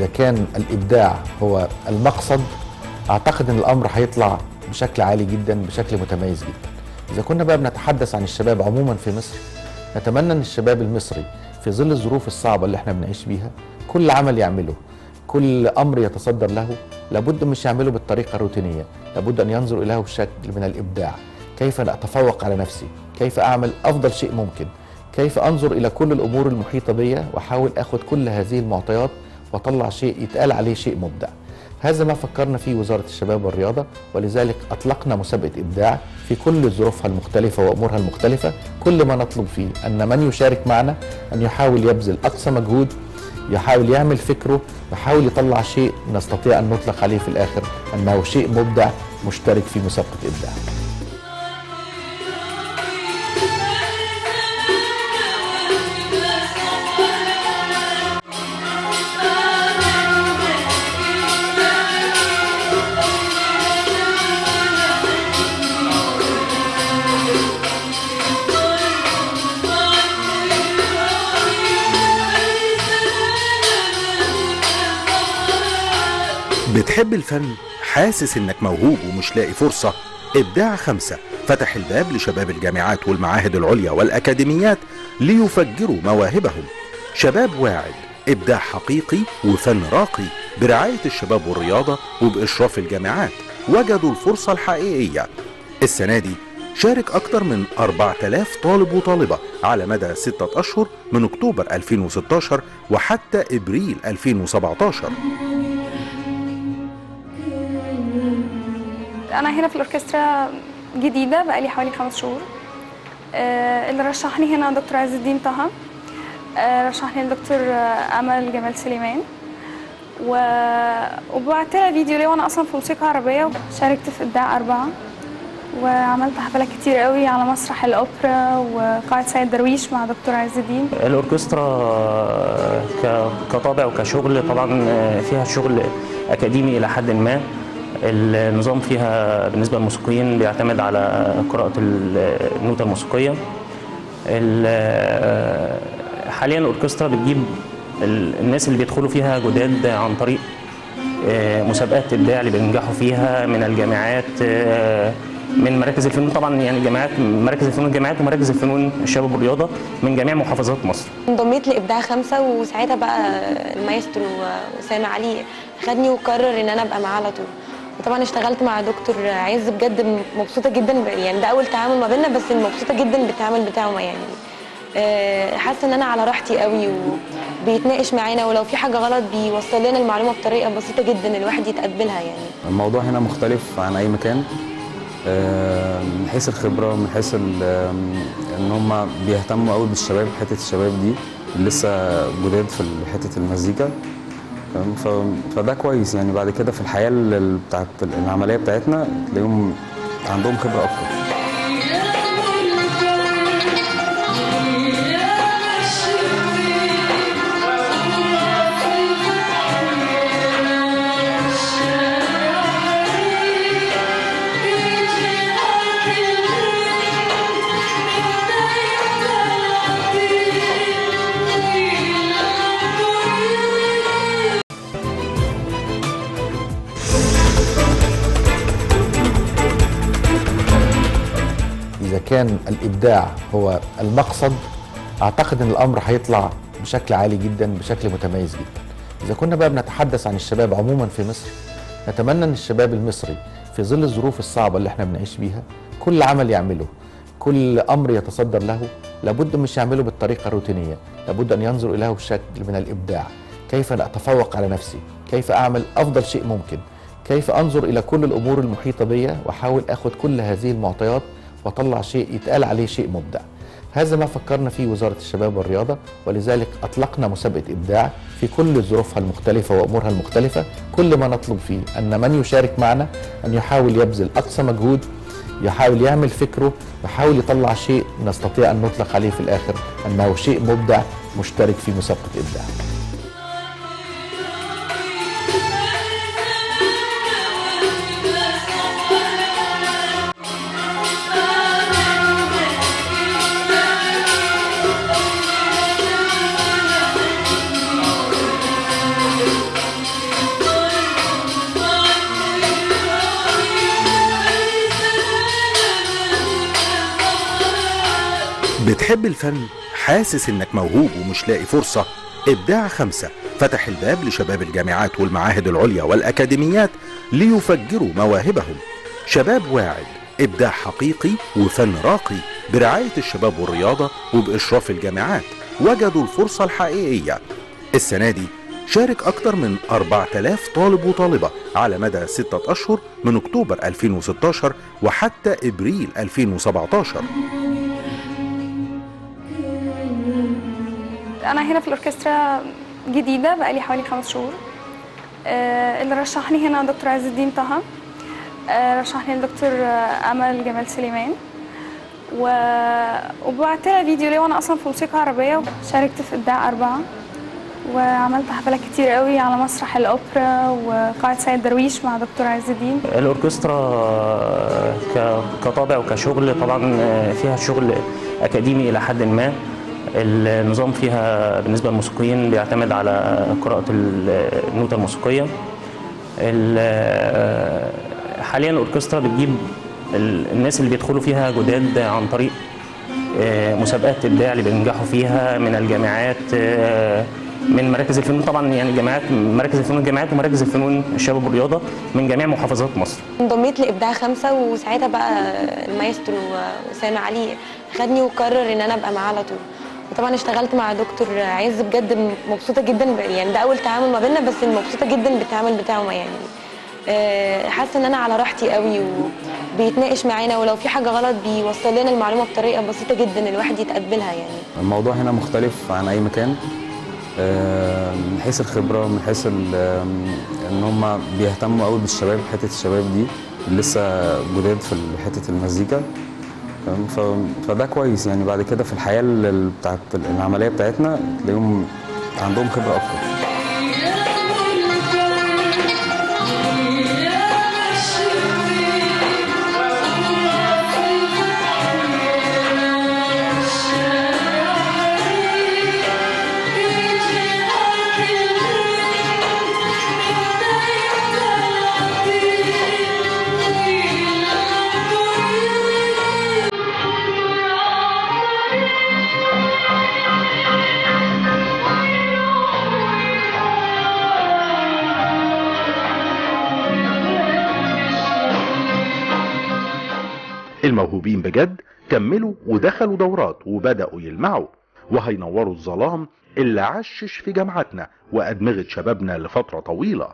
إذا كان الإبداع هو المقصد أعتقد أن الأمر هيطلع بشكل عالي جدا بشكل متميز جدا إذا كنا بقى بنتحدث عن الشباب عموما في مصر نتمنى أن الشباب المصري في ظل الظروف الصعبة اللي احنا بنعيش بيها كل عمل يعمله كل أمر يتصدر له لابد مش يعمله بالطريقة الروتينية لابد أن ينظر إليه بشكل من الإبداع كيف أتفوق على نفسي كيف أعمل أفضل شيء ممكن كيف أنظر إلى كل الأمور المحيطة بي وأحاول أخذ كل هذه المعطيات وأطلع شيء يتقال عليه شيء مبدع هذا ما فكرنا فيه وزارة الشباب والرياضة ولذلك أطلقنا مسابقة إبداع في كل ظروفها المختلفة وأمورها المختلفة كل ما نطلب فيه أن من يشارك معنا أن يحاول يبذل أقصى مجهود يحاول يعمل فكره يحاول يطلع شيء نستطيع أن نطلق عليه في الآخر أنه شيء مبدع مشترك في مسابقة إبداع بتحب الفن حاسس انك موهوب ومش لاقي فرصة ابداع خمسة فتح الباب لشباب الجامعات والمعاهد العليا والاكاديميات ليفجروا مواهبهم شباب واعد ابداع حقيقي وفن راقي برعاية الشباب والرياضة وباشراف الجامعات وجدوا الفرصة الحقيقية السنة دي شارك أكثر من 4000 طالب وطالبة على مدى ستة أشهر من أكتوبر 2016 وحتى إبريل 2017 انا هنا في الاوركسترا جديده بقالي حوالي خمس شهور آه، اللي رشحني هنا دكتور عز الدين طه آه، رشحني الدكتور آه، امل جمال سليمان و... وبعت لها فيديو ليه وانا اصلا في موسيقى عربيه شاركت في ابداع اربعه وعملت حفلات كتير قوي على مسرح الاوبرا وقاعه سيد درويش مع دكتور عز الدين الأوركسترا ك- كطابع وكشغل طبعا فيها شغل أكاديمي إلى حد ما النظام فيها بالنسبة للموسيقيين بيعتمد على قراءة ال- النوتة الموسيقية ال- حاليا الأوركسترا بتجيب ال- الناس اللي بيدخلوا فيها جداد عن طريق آه، مسابقات إبداع اللي بينجحوا فيها من الجامعات آه، من مراكز الفنون طبعا يعني جامعات مراكز الفنون الجامعات ومراكز الفنون الشباب والرياضة من جميع محافظات مصر انضميت لابداع خمسه وساعتها بقى المايسترو اسامه علي خدني وقرر ان انا ابقى معاه على طول وطبعا اشتغلت مع دكتور عز بجد مبسوطه جدا ب- يعني ده اول تعامل ما بيننا بس مبسوطه جدا بالتعامل بتاعه يعني آه، حاسه ان انا على راحتي قوي وبيتناقش معانا ولو في حاجه غلط بيوصل لنا المعلومه بطريقه بسيطه جدا الواحد يتقبلها يعني الموضوع هنا مختلف عن اي مكان آه، من حيث الخبره من حيث ال- آم، ان هم بيهتموا قوي بالشباب حته الشباب دي اللي لسه جداد في ال- حته المزيكا تمام؟ ف- فده كويس يعني بعد كده في الحياه ال- ال- بتاعت العمليه بتاعتنا تلاقيهم عندهم خبره اكتر إذا كان الإبداع هو المقصد أعتقد أن الأمر هيطلع بشكل عالي جدا بشكل متميز جدا إذا كنا بقى بنتحدث عن الشباب عموما في مصر نتمنى أن الشباب المصري في ظل الظروف الصعبة اللي احنا بنعيش بيها كل عمل يعمله كل أمر يتصدر له لابد مش يعمله بالطريقة الروتينية لابد أن ينظر إليه بشكل من الإبداع كيف أتفوق على نفسي كيف أعمل أفضل شيء ممكن كيف أنظر إلى كل الأمور المحيطة بي وأحاول أخذ كل هذه المعطيات وأطلع شيء يتقال عليه شيء مبدع هذا ما فكرنا فيه وزارة الشباب والرياضة ولذلك أطلقنا مسابقة إبداع في كل ظروفها المختلفة وأمورها المختلفة كل ما نطلب فيه أن من يشارك معنا أن يحاول يبذل أقصى مجهود يحاول يعمل فكره يحاول يطلع شيء نستطيع أن نطلق عليه في الآخر أنه شيء مبدع مشترك في مسابقة إبداع بتحب الفن حاسس انك موهوب ومش لاقي فرصة إبداع خمسة فتح الباب لشباب الجامعات والمعاهد العليا والأكاديميات ليفجروا مواهبهم شباب واعد إبداع حقيقي وفن راقي برعاية الشباب والرياضة وبإشراف الجامعات وجدوا الفرصة الحقيقية السنة دي شارك أكثر من 4000 طالب وطالبة على مدى ستة أشهر من أكتوبر 2016 وحتى إبريل 2017 انا هنا في الاوركسترا جديده بقالي حوالي خمس شهور آه، اللي رشحني هنا دكتور عز الدين طه آه، رشحني الدكتور آه، امل جمال سليمان و... وبعت لها فيديو ليه وانا اصلا في موسيقى عربيه شاركت في ابداع اربعه وعملت حفلات كتير قوي على مسرح الاوبرا وقاعه سيد درويش مع دكتور عز الدين الاوركسترا ك- كطابع وكشغل طبعا فيها شغل اكاديمي الى حد ما النظام فيها بالنسبه للموسيقيين بيعتمد على قراءه ال- النوتة الموسيقيه ال- حاليا الاوركسترا بتجيب ال- الناس اللي بيدخلوا فيها جداد عن طريق آه، مسابقات ابداع اللي بينجحوا فيها من الجامعات آه، من مراكز الفنون طبعا يعني جامعات مراكز الفنون الجامعات ومراكز الفنون الشباب والرياضه من جميع محافظات مصر انضميت لابداع خمسه وساعتها بقى المايسترو اسامه علي خدني وقرر ان انا ابقى معاه على طول وطبعا اشتغلت مع دكتور عز بجد مبسوطه جدا ب- يعني ده اول تعامل ما بيننا بس مبسوطه جدا بالتعامل بتاعه ما يعني آه، حاسه ان انا على راحتي قوي وبيتناقش معانا ولو في حاجه غلط بيوصل لنا المعلومه بطريقه بسيطه جدا الواحد يتقبلها يعني الموضوع هنا مختلف عن اي مكان آه، من حيث الخبره من حيث ال- آم، ان هم بيهتموا قوي بالشباب حته الشباب دي اللي لسه جداد في حته المزيكا تمام؟ ف- فده كويس يعني بعد كده في الحياه ال- بتاعت العمليه بتاعتنا تلاقيهم عندهم خبره اكتر الموهوبين بجد كملوا ودخلوا دورات وبدأوا يلمعوا وهينوروا الظلام اللي عشش في جامعاتنا وأدمغة شبابنا لفترة طويلة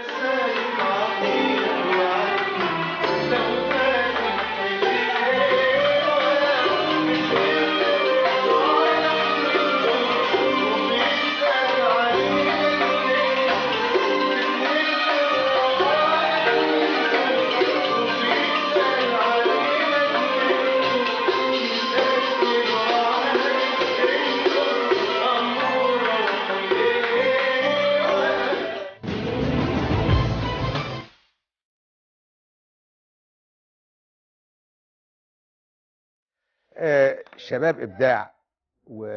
آه، شباب ابداع و...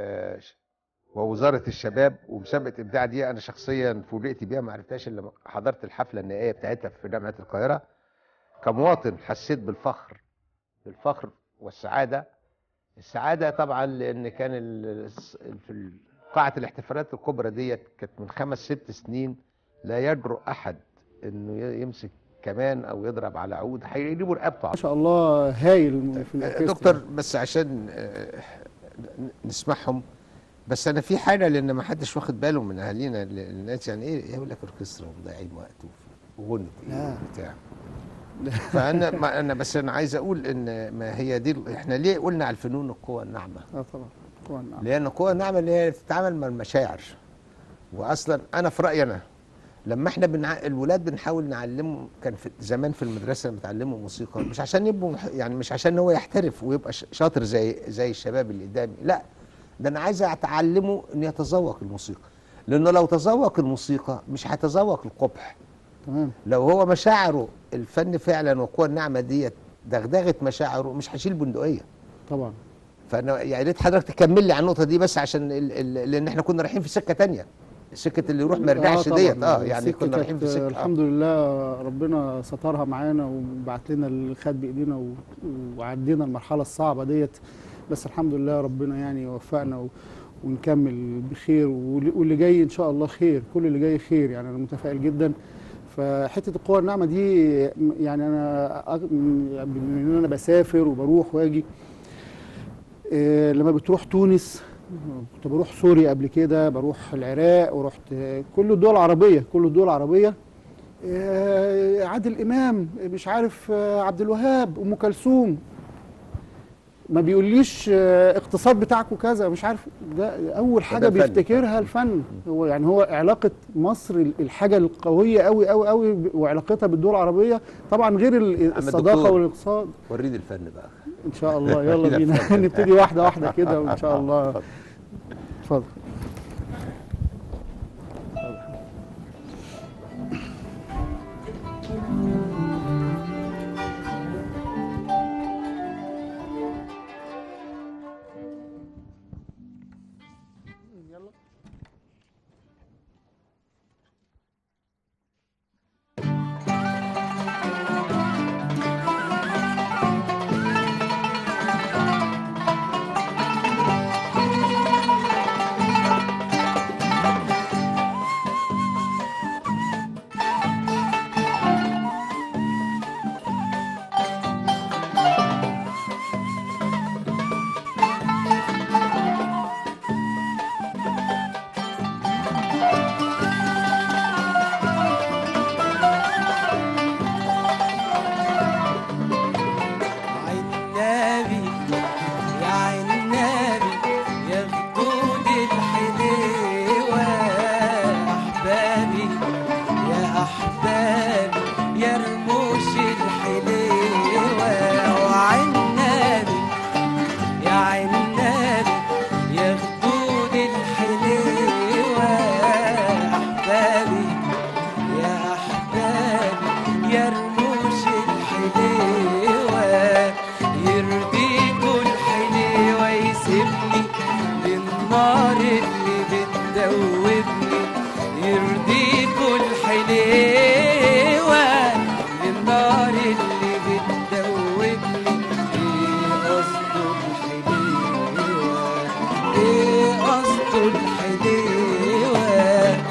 ووزاره الشباب ومسابقه ابداع دي انا شخصيا فوجئت بيها ما عرفتهاش الا لما حضرت الحفله النهائيه بتاعتها في جامعه القاهره كمواطن حسيت بالفخر بالفخر والسعاده السعاده طبعا لان كان ال... في قاعه الاحتفالات الكبرى ديت كانت من خمس ست سنين لا يجرؤ احد انه ي- يمسك كمان او يضرب على عود هيجيبوا رقبته ما شاء الله هايل في آه، الاوركسترا دكتور بس عشان آه، نسمعهم بس انا في حاجه لان ما حدش واخد باله من اهالينا ال- الناس يعني ايه يقول لك اوركسترا ومضيعين وقت وغنى لا. بتاع فانا ما انا بس انا عايز اقول ان ما هي دي ال- احنا ليه قلنا على الفنون القوى الناعمه اه طبعا طبعا نعم. لان القوى الناعمه اللي هي بتتعامل مع المشاعر واصلا انا في رايي انا لما احنا بنع... الولاد بنحاول نعلمهم كان في زمان في المدرسه بتعلموا موسيقى مش عشان يبقوا مح- يعني مش عشان هو يحترف ويبقى ش- شاطر زي زي الشباب اللي قدامي لا ده انا عايز اتعلمه انه يتذوق الموسيقى لانه لو تذوق الموسيقى مش هيتذوق القبح تمام لو هو مشاعره الفن فعلا والقوى الناعمه ديت دغدغت مشاعره مش هيشيل بندقيه طبعا فانا يا ريت حضرتك تكمل لي على النقطه دي بس عشان ال ال لان احنا كنا رايحين في سكه تانية سكه اللي يروح ما يرجعش طبعاً. ديت اه يعني السكة كنا رايحين في كانت، سكه آه. الحمد لله ربنا سترها معانا وبعت لنا اللي خد بايدينا و- وعدينا المرحله الصعبه ديت بس الحمد لله ربنا يعني وفقنا و... ونكمل بخير واللي واللي جاي ان شاء الله خير كل اللي جاي خير يعني انا متفائل جدا فحته القوى الناعمه دي يعني انا أك- بما ان انا بسافر وبروح واجي إيه، لما بتروح تونس كنت بروح سوريا قبل كده بروح العراق ورحت كل الدول العربيه كل الدول العربيه إيه، عادل امام مش عارف آه، عبد الوهاب ام كلثوم ما بيقوليش آه، اقتصاد بتاعكم كذا مش عارف ده اول حاجه فن. بيفتكرها الفن هو يعني هو علاقه مصر الحاجه القويه قوي قوي قوي وعلاقتها بالدول العربيه طبعا غير ال- الصداقه الدكتور. والاقتصاد وريني الفن بقى ان شاء الله يلا ورينا بينا الفن. نبتدي واحده واحده كده وان شاء الله اتفضل. اتفضل عنابي يا عنابي يا خدود الحليوة أحبابي يا أحبابي يا رموش الحليوة وعنابي يا عنابي يا خدود الحليوة أحبابي يا أحبابي يا رموش الحليوة يرضيكوا الحليوة يسيبني للنار اللي بتدوبني يرضيكوا الحليوة للنار اللي بتدوبني ايه قصده الحليوة ايه قصده الحليوة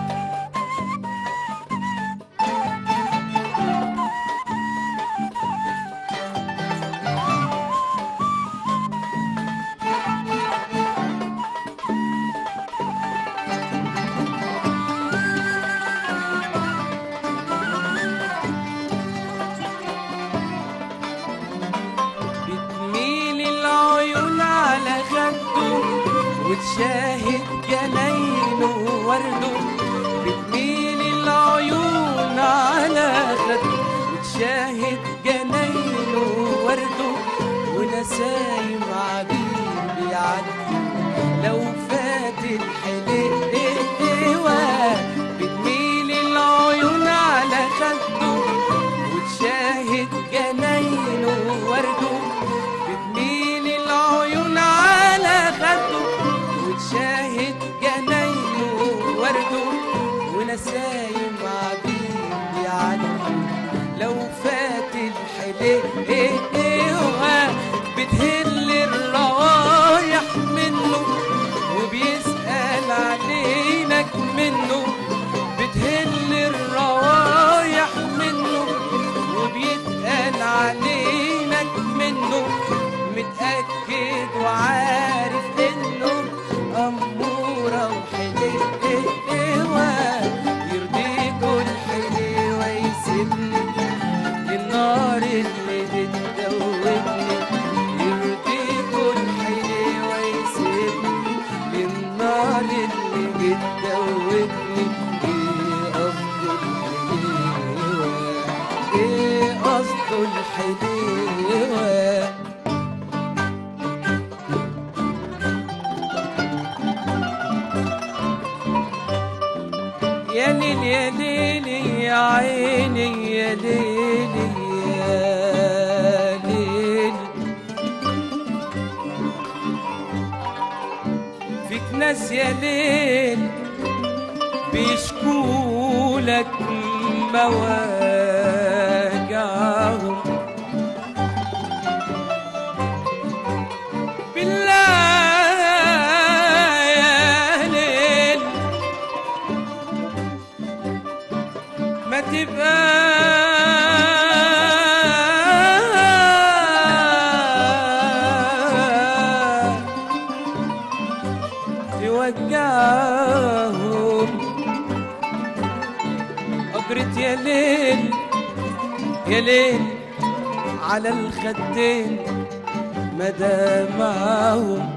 بتميل العيون على خده وتشاهد جناينه وورده بتميل العيون على خده وتشاهد جناينه وورده ونسايم عبيد بيعدي لو فات الحليوة بتميل العيون على خده وتشاهد جناينه ورده بتميل العيون على خده وتشاهد جناينه ورده ونسايم عبيد يعدي لو فات الحليوة بتهل الروايح منه وبيسأل علينك منه بتهل الروايح منه وبيتقال علينك منه متأكد وعارف انه أمورة وحليوة يرضيكوا الحليوة يسيبني للنار اللي بتدوبني يرضيكوا الحليوة يسيبني للنار اللي بتدوبني ايه قصده الحليوة ايه قصده الحليوة يا ليل يا ليل يا عيني يا ليل يا ليل فيك ناس يا ليل بيشكولك مواجعهم يا ليل على الخدين مدامعهم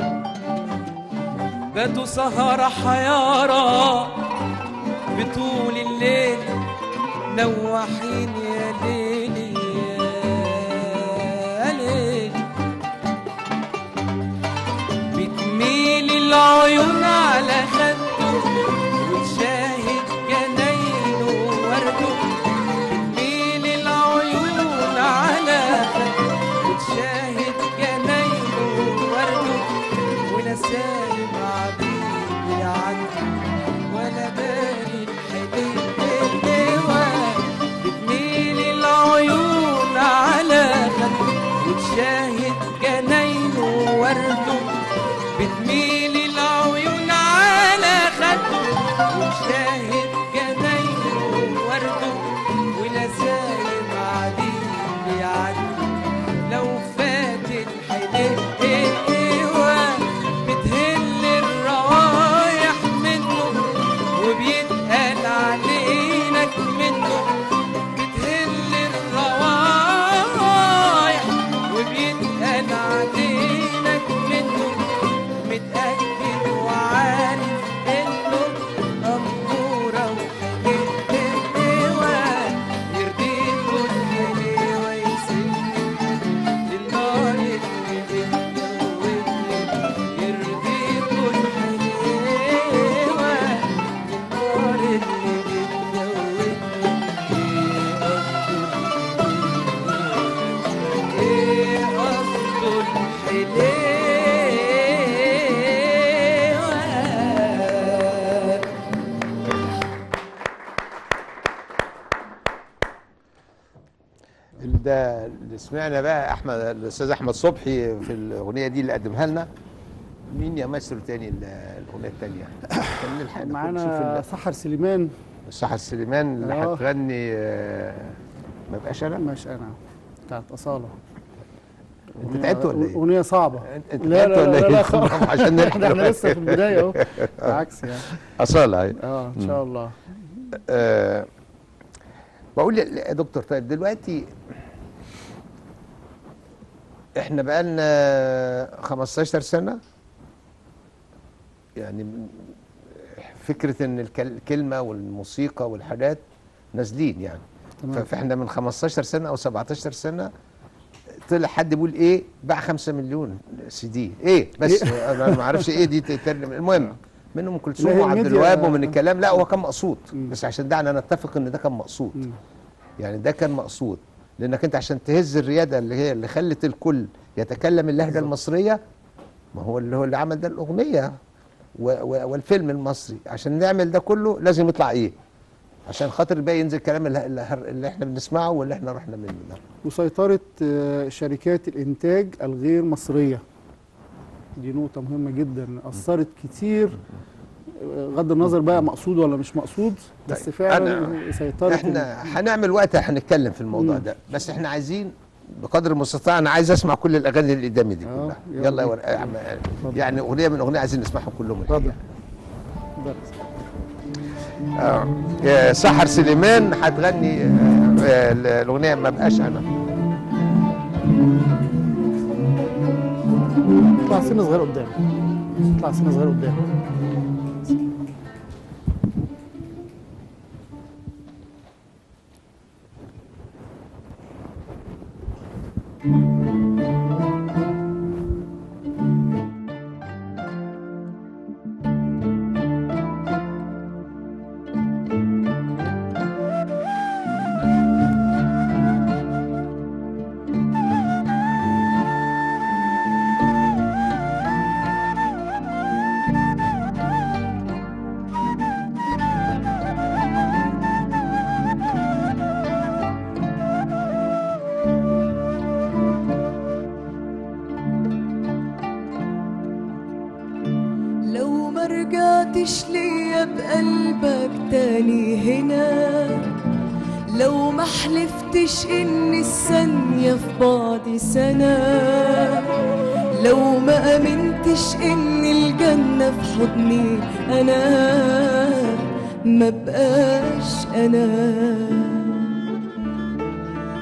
باتوا سهرة حيارى بطول الليل نواحين يا ليل يا ليل بتميل العيون على خده وتشاهد جناينه وورده بتميل العيون على خده وتشاهد جناينه وورده ونسايم عبيد يعدي ولا بالي الحلوة بتميل العيون على خده وتشاهد جناينه وورده بتميل العيون على خده وتشاهد جناينه وورده ونسايم عديد يعدي لو فاتت حلوة بتهل الروايح منه وبيتقال علينك منه بتهل الروايح وبيتقال علينك منه متأكد وعارف انه أمورة وحلوة يرضيك الحلوة يسلك للنار اللي بتدوبني يرضيك الحلوة للنار اللي بتدوبني ايه قصده الحلوة ده اللي سمعنا بقى احمد الاستاذ احمد صبحي في الاغنيه دي اللي قدمها لنا مين يا ماستر تاني ال- الاغنيه التانيه كان نلحق ناخد- معانا نشوف سحر سليمان ال- سحر سليمان اللي آه. هتغني آه، ما بقاش انا مش انا بتاعت اصاله انت تعبت ولا ايه؟ اغنيه صعبه انت- انت لا تعبت لا ولا لا ايه؟ لا طب خالص. عشان نلحق ده احنا لسه في البدايه اهو بالعكس يعني اصاله اهي اه ان شاء الله آه، بقول يا دكتور طيب دلوقتي احنا بقالنا 15 سنة يعني من- فكرة ان الكل- الكلمة والموسيقى والحاجات نازلين يعني تمام. فاحنا من 15 سنة او 17 سنة طلع حد بيقول ايه باع 5 مليون سي دي ايه بس انا ما اعرفش ايه دي تترجم المهم من ام لا، كلثوم هي وعبد الميديا- الوهاب ومن الكلام لا هو كان مقصود مم. بس عشان دعنا نتفق ان ده كان مقصود مم. يعني ده كان مقصود لانك انت عشان تهز الرياده اللي هي اللي خلت الكل يتكلم اللهجه المصريه ما هو اللي هو اللي عمل ده الاغنيه و و والفيلم المصري عشان نعمل ده كله لازم يطلع ايه عشان خاطر بقى ينزل كلام اللي, اللي, اللي احنا بنسمعه واللي احنا رحنا منه ده وسيطره آه، شركات الانتاج الغير مصريه دي نقطه مهمه جدا اثرت كتير آه، بغض النظر بقى مقصود ولا مش مقصود بس طيب، فعلا أنا- سيطره احنا هنعمل وقت هنتكلم في الموضوع مم. ده بس احنا عايزين بقدر المستطاع انا عايز اسمع كل الاغاني اللي قدامي دي آه، كلها يلا يلا يا بينا. ورق- يا عم- يعني اغنيه من اغنيه عايزين نسمعهم كلهم اتفضل الحقيقة. اتفضل. آه. آه، سحر سليمان هتغني آه، آه، الاغنيه ما بقاش انا اطلع سنه صغيره قدام اطلع سنه صغيره قدام لو ما رجعتش ليا بقلبك تاني هنا لو ما حلفتش ان الثانية في بعد سنة لو ما امنتش ان الجنة في حضني انا ما بقاش انا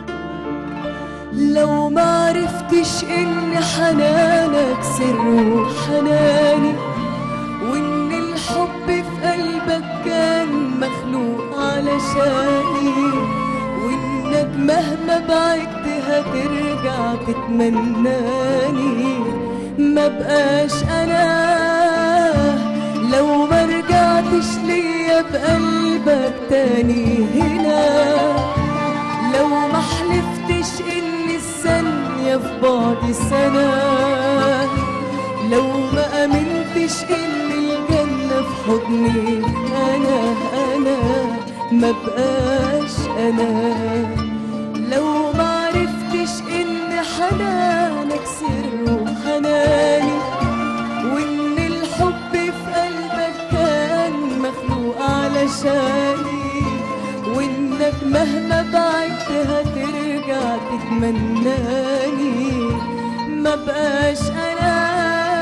لو معرفتش ان حنانك سر وحناني وان الحب في قلبك كان مخلوق علشاني وانك مهما بعدت هترجع تتمناني ما بقاش انا لو ما رجعتش ليا بقلبك تاني هنا لو ما حلفتش ان الثانية في بعد سنة لو ما امنتش ان الجنة في حضني انا انا ما بقاش انا لو ما عرفتش ان حنانك سر وحناني وان الحب في قلبك كان مخلوق علشاني وانك مهما بعدت هترجع تتمناني ما بقاش انا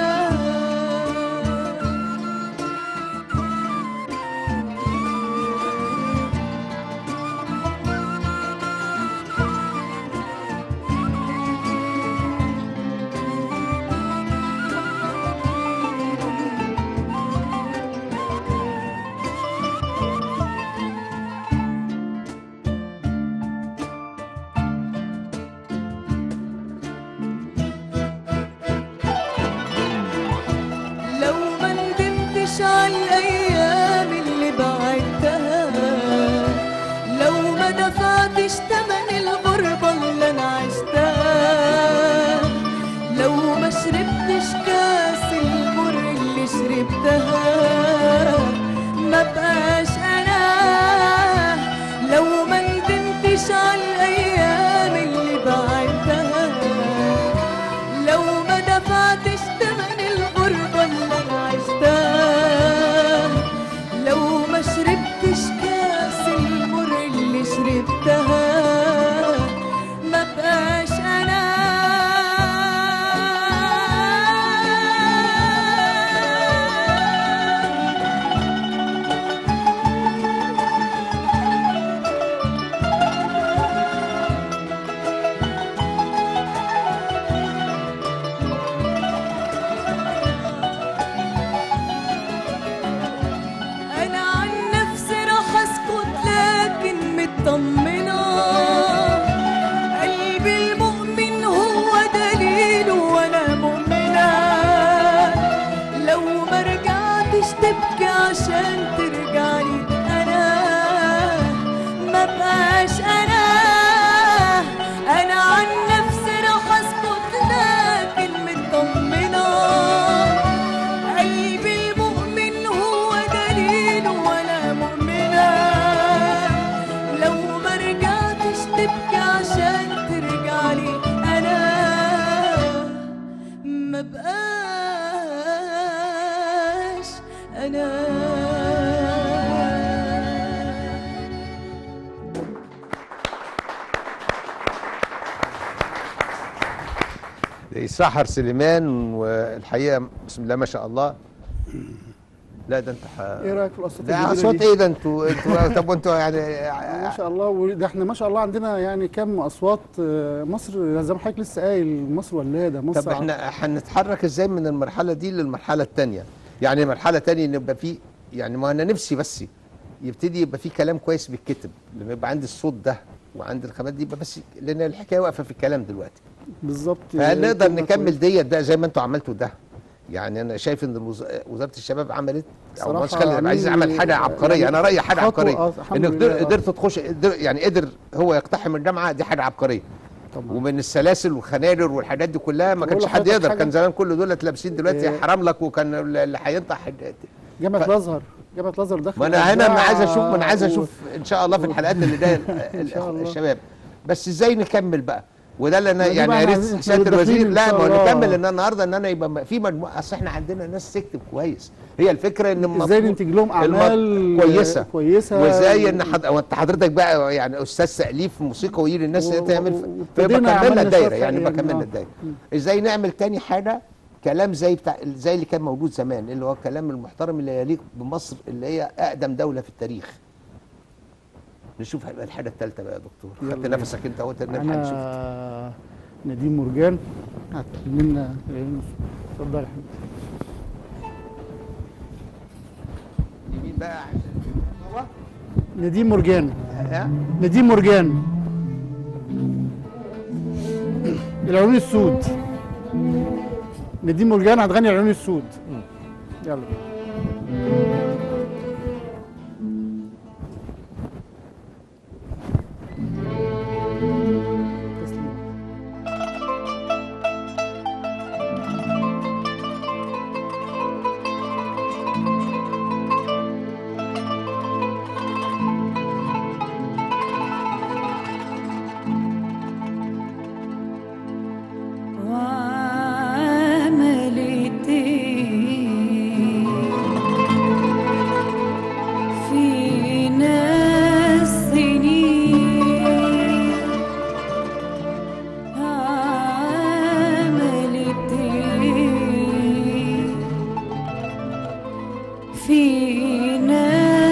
لو ما ندمتش على الايام اللي بعدتها لو ما دفعتش تمن الغربة اللي انا عشتها لو ما شربتش كاس المر اللي شربتها ما بقاش انا لو ما ندمتش على الايام اللي بعدتها لو ما دفعتش تمن الغربة اللي أنا عشتها لو ما شربتش كاس المر اللي شربتها ما بقاش أنا أنا عن نفسي راح أسكت لكن مطمنة قلبي المؤمن هو دليله وأنا مؤمنة لو ما رجعتش تبكي عشان ترجعني أنا ما بقاش أنا أنا عن نفسي راح أسكت لكن مطمنة قلبي المؤمن هو دليل وانا مؤمنة لو ما رجعتش تبكي عشان ترجعلي انا ما بقاش انا زي سحر سليمان والحقيقه بسم الله ما شاء الله لا ده انت ح... ايه رايك في الاصوات ده الجديدة اصوات دي؟ ايه ده انتوا انتوا طب وانتوا يعني ما شاء الله وده احنا ما شاء الله عندنا يعني كم اصوات آه، مصر زي ما حضرتك لسه قايل مصر ولاده مصر طب احنا هنتحرك ازاي من المرحله دي للمرحله الثانيه يعني المرحله الثانيه ان يبقى في يعني ما انا نفسي بس يبتدي يبقى في كلام كويس بيتكتب لما يبقى عندي الصوت ده وعند الخامات دي يبقى بس لان الحكايه واقفه في الكلام دلوقتي بالظبط فهل نقدر كلمة نكمل كويسة. ديت بقى زي ما انتوا عملتوا ده يعني انا شايف ان الوز- وزاره الشباب عملت او صراحة مهندس خالد عبد العزيز عاملين عمل حاجه عبقريه يعني انا رايي حاجه خطوة- عبقريه آه، الحمد انك لله، قدر- آه. قدرت تخش قدر- يعني قدر هو يقتحم الجامعه دي حاجه عبقريه طبعا ومن السلاسل والخنادر والحاجات دي كلها ما بقول كانش حد لحضرتك يقدر حاجة؟ كان زمان كل دول لابسين دلوقتي إيه. حرام لك وكان اللي هينطح جامعه ف- الازهر جامعه الازهر داخله ما انا هنا ما عايز اشوف ما انا إبداع عايز و- اشوف ان شاء الله في الحلقات اللي جايه إن شاء الله. الشباب بس ازاي نكمل بقى وده اللي انا ما دي يعني بقى يا أنا ريت عايزين- إحنا سياده داخلين الوزير إن لا شاء ما هو الله. نكمل ان النهارده ان انا يبقى في مجموعه اصل احنا عندنا ناس تكتب كويس هي الفكره ان ازاي المفروض- ننتج لهم الم- اعمال كويسه كويسه وازاي ان حد او انت حضرتك بقى يعني استاذ تاليف موسيقى ويجي الناس و- اللي تعمل و- فيبقى وابتدينا كملنا عملنا الدايره شوية يعني يبقى يعني، كملنا آه. الدايره ازاي نعمل تاني حاجه كلام زي بتاع زي اللي كان موجود زمان اللي هو الكلام المحترم اللي يليق بمصر اللي هي اقدم دوله في التاريخ نشوف هيبقى الحاجه الثالثه بقى يا دكتور يلا خدت بينا. نفسك انت اهوت نلحق نشوف انا نديم مرجان هتكلم لنا العيون اتفضل يا حبيبي يمين بقى هو نديم مرجان ها نديم مرجان العيون السود نديم مرجان هتغني العيون السود يلا تسليم وعملت إيه فينا السنين عملت إيه فينا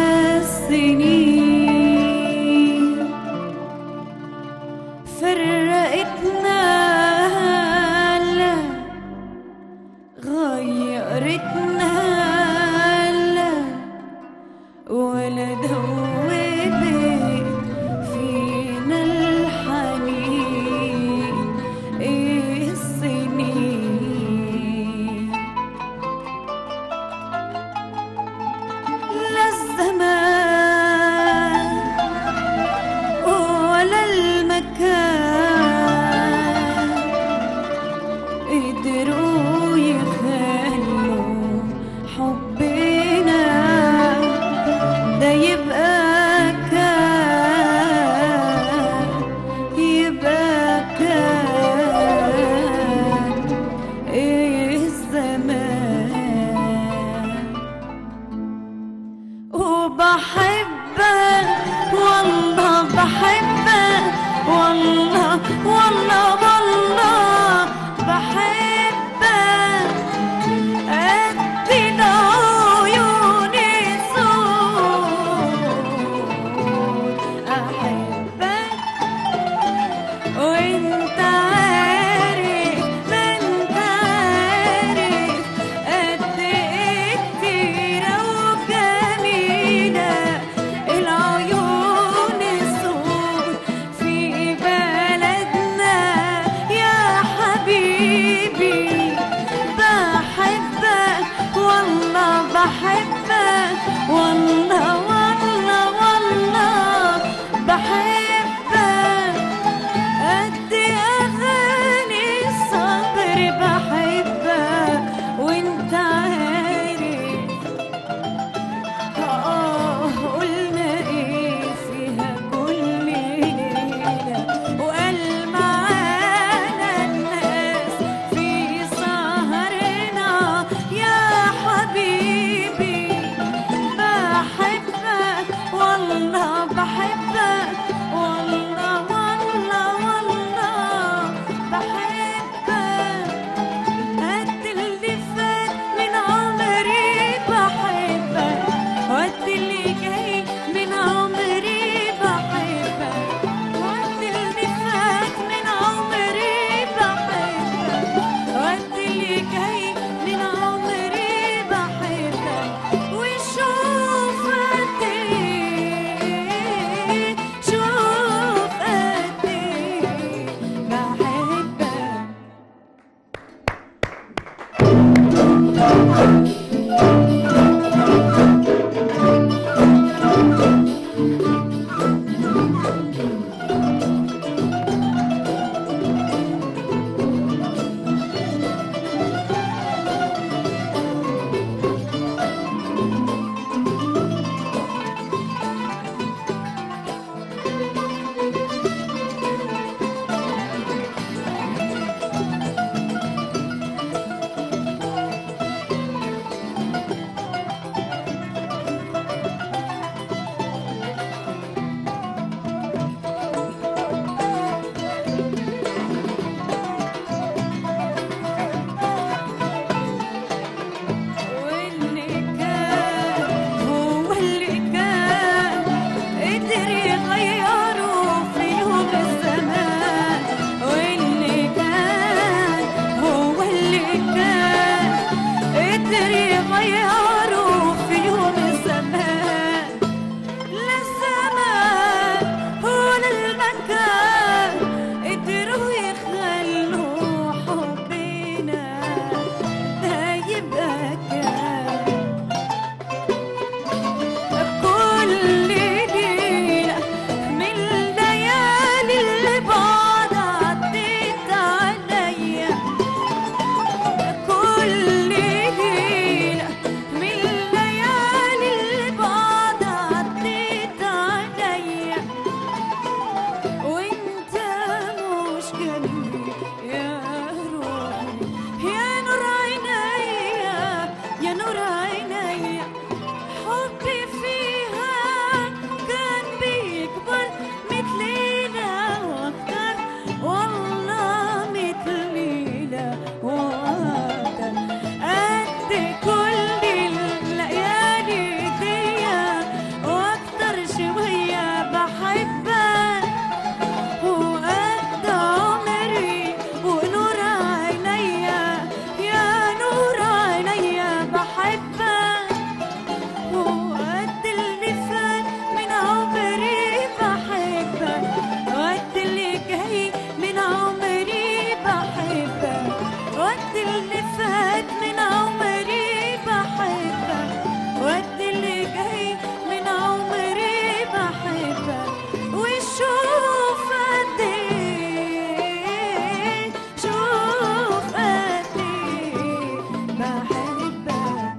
السنين فرقتنا لا غيرتنا لا ولا دوبت فينا الحنين إيه السنين لا الزمان ولا المكان قدروا يخلوا حبنا ده يبقى كان يبقى كان ايه الزمان وبحبك والله بحبك والله والله والله بحبك قد العيون السود أحبك وانت عارف ما انت عارف قد ايه كتيرة وجميلة العيون السود في بلدنا يا حبيبي بحبك والله بحبك والله والله والله بحبك قد أغاني الصبر بحبك وانت عارف آه قلنا إيه فيها كل ليلة وقال معانا الناس في سهرنا يا حبيبي بحبك والله بحبك والله والله والله بحبك قد اللي فات من عمري بحبك وقد اللي جاي من عمري بحبك وقد اللي فات من عمري بحبك وقد اللي جاي من عمري بحبك وشوف قد ايه شوف قد ايه بحبك كل ليلة من ليالي البعد عديت عليا وانت مش جنبي يا روحي يا نور عينيا يا نور عينيا حبي فيها كان بيكبر مثلينا واكتر والله مثلينا واكتر قد كل الليالي دي واكتر شوية بحبك وقد عمري ونور عينيا يا نور عينيا بحبك وقد اللي فات من عمري بحبك وقد اللي جاي من عمري بحبك وقد اللي فات من عمري بحبك وقد اللي جاي من عمري بحبك وشوف قد ايه شوف قد ايه بحبك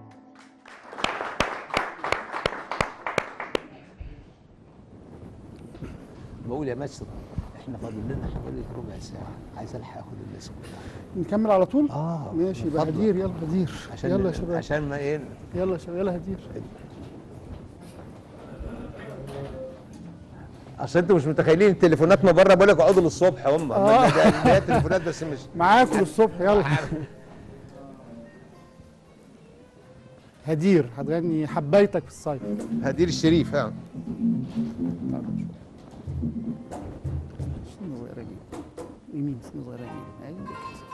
بقول يا مستر احنا فاضل لنا حوالي ربع ساعه عايز الحق اخد الناس كلها نكمل على طول اه ماشي يبقى اتفضل. هدير يلا هدير عشان يلا يا شباب عشان ما ايه يلا يا شباب يلا هدير اصل انتوا مش متخيلين التليفونات ما بره بقول لك اقعدوا للصبح هم آه. ده ده تليفونات بس مش معاكم للصبح يلا هدير هتغني حبيتك في الصيف هدير الشريف ها سنة صغيرة جدا يمين سنة صغيرة جدا أيوة كده.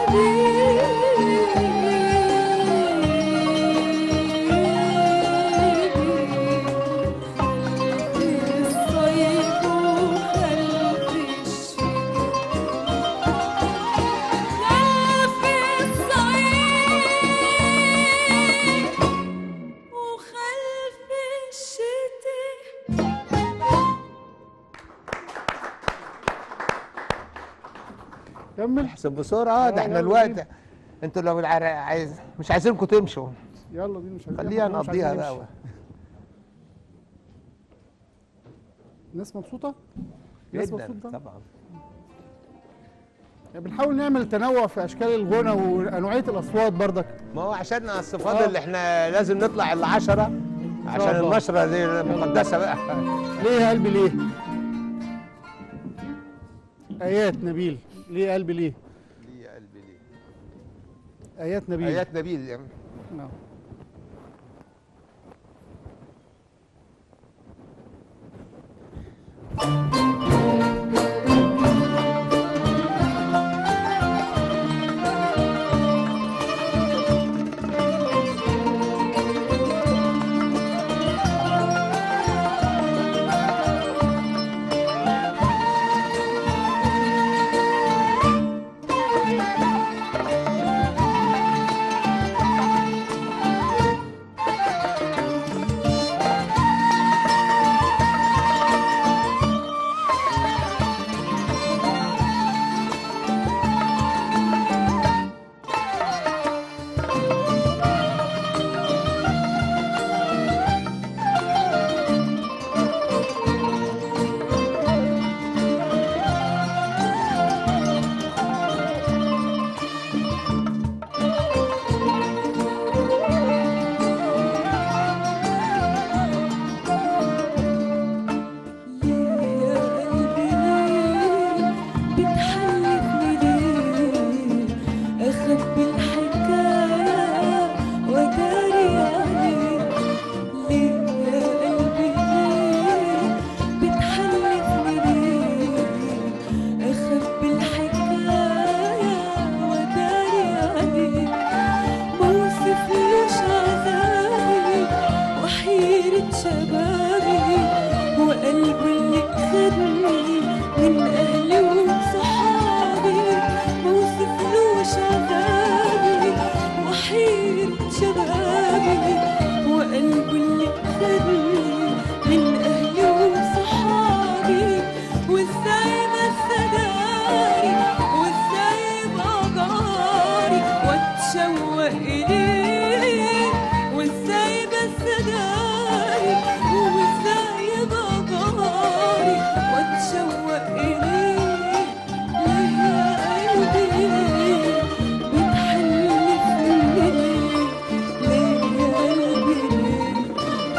الصيف وخلف الشتاء خلف الصيف وخلف الشتاء كمل احسب بسرعه ده احنا يلا الوقت بينا. انتوا لو العر- عايز مش عايزينكم تمشوا يلا دي مش عايزين- خليها إحنا مش نقضيها عايزين بقى نمشي. الناس مبسوطه الناس جدا مبسوطه طبعا يعني بنحاول نعمل تنوع في اشكال الغنى وانواعيه الاصوات بردك ما هو عشان على الصفات اللي احنا لازم نطلع العشرة عشان الله. النشرة دي مقدسة بقى ليه يا قلبي ليه ايات نبيل ليه يا قلبي ليه ليه يا قلبي ليه ايات نبيل آيات نبيل يعني نعم بتحلفني ليه اخبي الحكايه وداري عليك ليه يا قلبي ليه بتحلفني ليه اخبي الحكايه وداري عليك موصفلوش عذابي وحيرة شبابي وقلبي اللي خدني من أهلي وصحابي موصفلوش عذابي وحيرة شبابي وقلبي اللي خدني من أهلي وصحابي وازاي بس داري وازاي بقاري واتشوق إليك وازاي بس داري وازاي بقاري واتشوق إليك ليه يا قلبي ليه بتحلفني ليه ليه يا قلبي ليه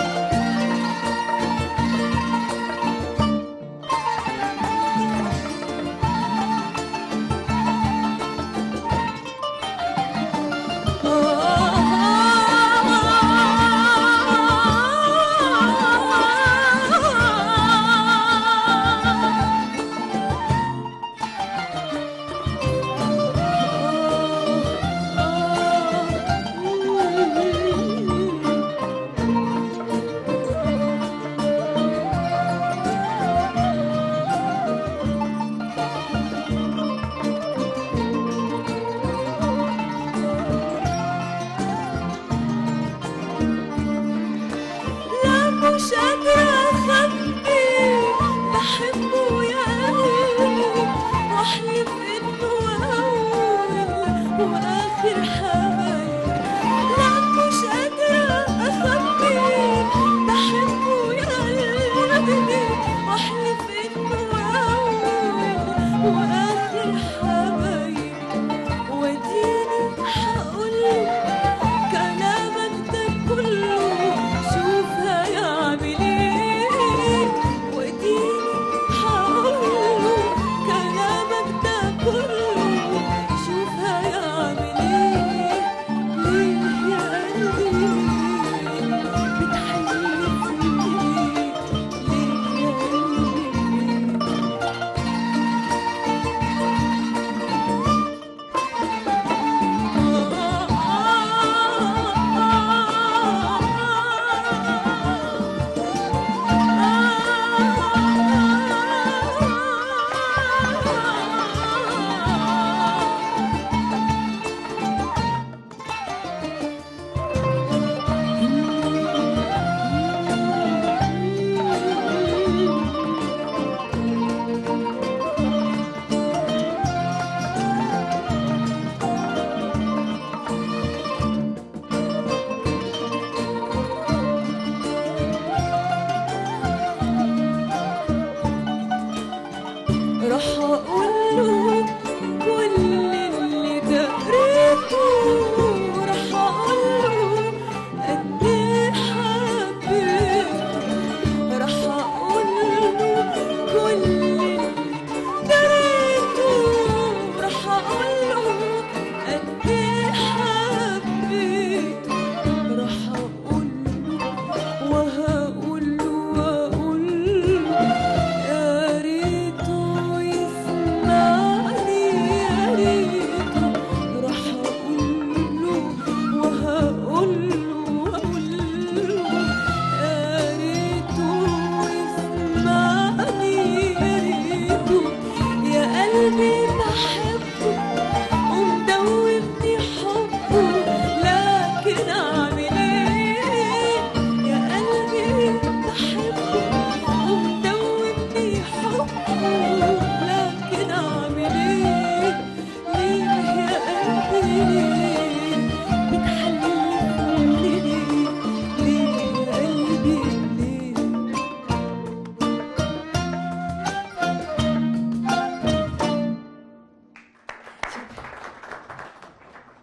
لا مش قادرة أخبي بحبه يا قلبي وأحلف إنه أول وآخر حبايب لا مش قادرة أخبي بحبه يا قلبي وأحلف إنه أول وآخر حبايب واديني هقوله كلامك ده كله شوف هيعمل ايه واديني هقوله كلامك ده كله شوف هيعمل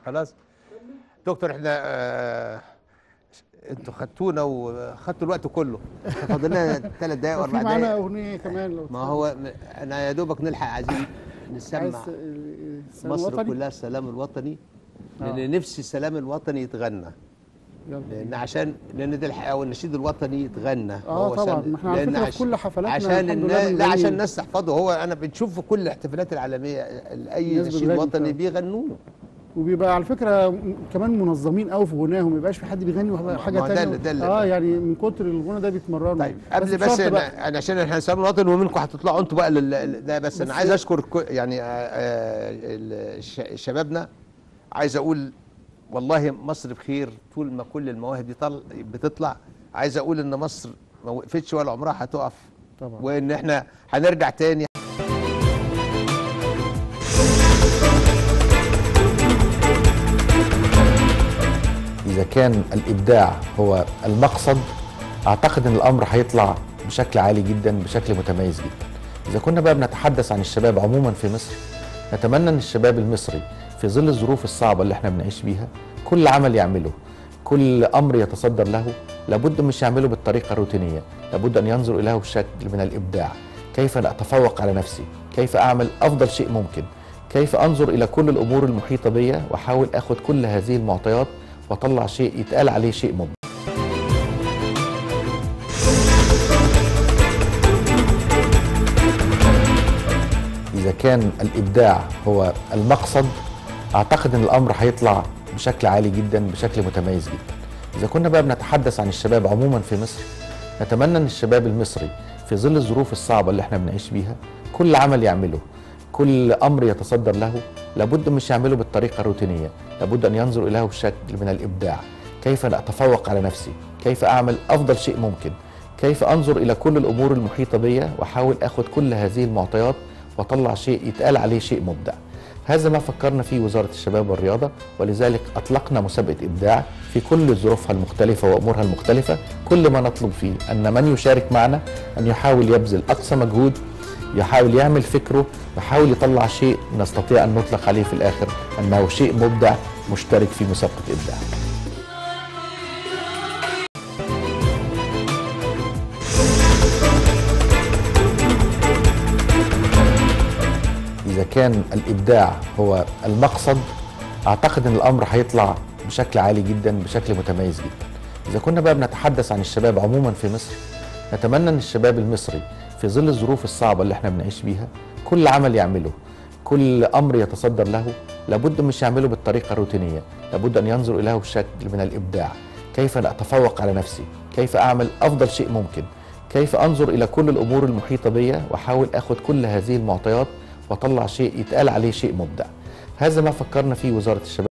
خلاص دكتور احنا آه انتوا خدتونا وخدتوا الوقت كله فاضل لنا ثلاث دقايق في واربع معانا دقايق اغنيه كمان لو ما هو انا يا دوبك نلحق عايزين عايز نسمع السلام مصر الوطني؟ كلها السلام الوطني آه. لان نفسي السلام الوطني يتغنى يلا. لان عشان لان ده الحقيقه والنشيد الوطني يتغنى اه وهو طبعا سن- ما احنا على لأن فكره عش- في كل حفلاتنا عشان الحمد الناس لله لا عشان بنغني. الناس تحفظه هو انا بنشوف في كل الاحتفالات العالميه ال- اي الناس نشيد بتغني وطني فعلا. بيغنوه وبيبقى على فكره م- كمان منظمين قوي في غناهم ما يبقاش في حد بيغني وحاجه حاجه ما ده تانية اللي- ده اللي- اه يعني من كتر الغنى ده بيتمرنوا طيب قبل بس بشرط أنا بقى أنا عشان احنا السلام الوطني ومنكم هتطلعوا انتوا بقى لل- لل- ده بس انا بس- عايز اشكر كل- يعني آه، آه، ال- الش- شبابنا عايز اقول والله مصر بخير طول ما كل المواهب دي طل بتطلع عايز اقول ان مصر ما وقفتش ولا عمرها هتقف طبعا وان احنا هنرجع تاني إذا كان الإبداع هو المقصد أعتقد أن الأمر هيطلع بشكل عالي جدا بشكل متميز جدا إذا كنا بقى بنتحدث عن الشباب عموما في مصر نتمنى أن الشباب المصري في ظل الظروف الصعبة اللي احنا بنعيش بيها كل عمل يعمله كل أمر يتصدر له لابد مش يعمله بالطريقة الروتينية لابد أن ينظر إليه بشكل من الإبداع كيف لا أتفوق على نفسي كيف أعمل أفضل شيء ممكن كيف أنظر إلى كل الأمور المحيطة بي وأحاول أخذ كل هذه المعطيات واطلع شيء يتقال عليه شيء مبدع اذا كان الابداع هو المقصد اعتقد ان الامر هيطلع بشكل عالي جدا بشكل متميز جدا اذا كنا بقى بنتحدث عن الشباب عموما في مصر نتمنى ان الشباب المصري في ظل الظروف الصعبه اللي احنا بنعيش بيها كل عمل يعمله كل امر يتصدر له لابد مش يعمله بالطريقه الروتينيه لابد ان ينظر اليه بشكل من الابداع كيف لا اتفوق على نفسي كيف اعمل افضل شيء ممكن كيف انظر الى كل الامور المحيطه بي واحاول اخذ كل هذه المعطيات واطلع شيء يتقال عليه شيء مبدع هذا ما فكرنا فيه وزاره الشباب والرياضه ولذلك اطلقنا مسابقه ابداع في كل ظروفها المختلفه وامورها المختلفه كل ما نطلب فيه ان من يشارك معنا ان يحاول يبذل اقصى مجهود يحاول يعمل فكره يحاول يطلع شيء نستطيع ان نطلق عليه في الاخر انه شيء مبدع مشترك في مسابقه ابداع اذا كان الابداع هو المقصد اعتقد ان الامر هيطلع بشكل عالي جدا بشكل متميز جدا اذا كنا بقى بنتحدث عن الشباب عموما في مصر نتمنى ان الشباب المصري في ظل الظروف الصعبه اللي احنا بنعيش بيها كل عمل يعمله كل امر يتصدر له لابد مش يعمله بالطريقه الروتينيه لابد ان ينظر اليه بشكل من الابداع كيف لا اتفوق على نفسي كيف اعمل افضل شيء ممكن كيف انظر الى كل الامور المحيطه بي واحاول اخذ كل هذه المعطيات واطلع شيء يتقال عليه شيء مبدع هذا ما فكرنا فيه وزاره الشباب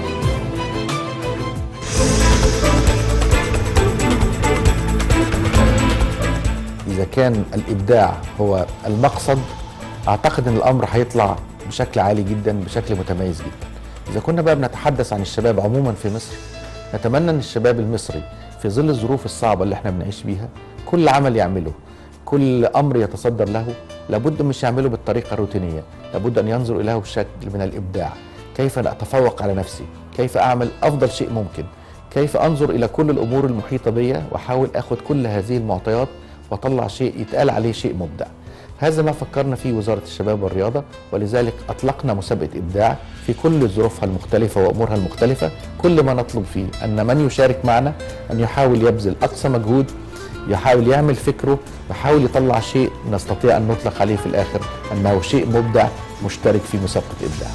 اذا كان الابداع هو المقصد اعتقد ان الامر هيطلع بشكل عالي جدا بشكل متميز جدا اذا كنا بقى بنتحدث عن الشباب عموما في مصر نتمنى ان الشباب المصري في ظل الظروف الصعبه اللي احنا بنعيش بيها كل عمل يعمله كل امر يتصدر له لابد مش يعمله بالطريقه الروتينيه لابد ان ينظر اليه بشكل من الابداع كيف لا اتفوق على نفسي كيف اعمل افضل شيء ممكن كيف انظر الى كل الامور المحيطه بي واحاول اخذ كل هذه المعطيات واطلع شيء يتقال عليه شيء مبدع هذا ما فكرنا فيه وزاره الشباب والرياضه ولذلك اطلقنا مسابقه ابداع في كل ظروفها المختلفه وامورها المختلفه كل ما نطلب فيه ان من يشارك معنا ان يحاول يبذل اقصى مجهود يحاول يعمل فكره يحاول يطلع شيء نستطيع ان نطلق عليه في الاخر انه شيء مبدع مشترك في مسابقه ابداع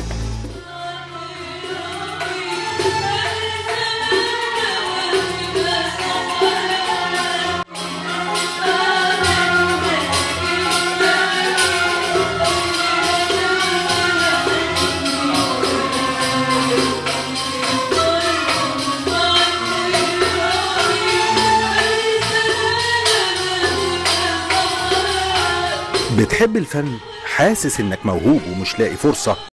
بتحب الفن حاسس انك موهوب ومش لاقي فرصة